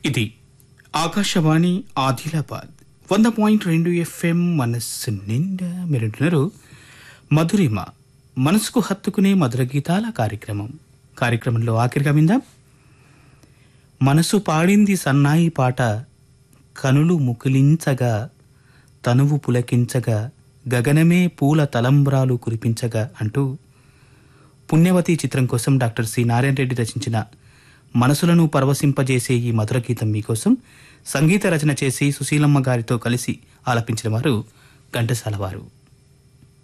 ఇది ఆకాశవాణి ఆదిలాబాద్ వంద పాయింట్ రెండు ఎఫ్ఎం మనస్సు నిండా మీరుంటున్నారు మధురిమ మనసుకు హత్తుకునే మధుర గీతాల కార్యక్రమం కార్యక్రమంలో ఆఖరిగా విందాం మనసు పాడింది సన్నాయి పాట కనులు ముకులించగా తనువు పులకించగా గగనమే పూల తలంబ్రాలు కురిపించగా అంటూ పుణ్యవతి చిత్రం కోసం డాక్టర్ సి నారాయణ రెడ్డి రచించిన మనసులను పరవశింపజేసే ఈ మధుర గీతం మీకోసం సంగీత రచన చేసి సుశీలమ్మ గారితో కలిసి ఆలపించిన వారు ఘంటసాల వారు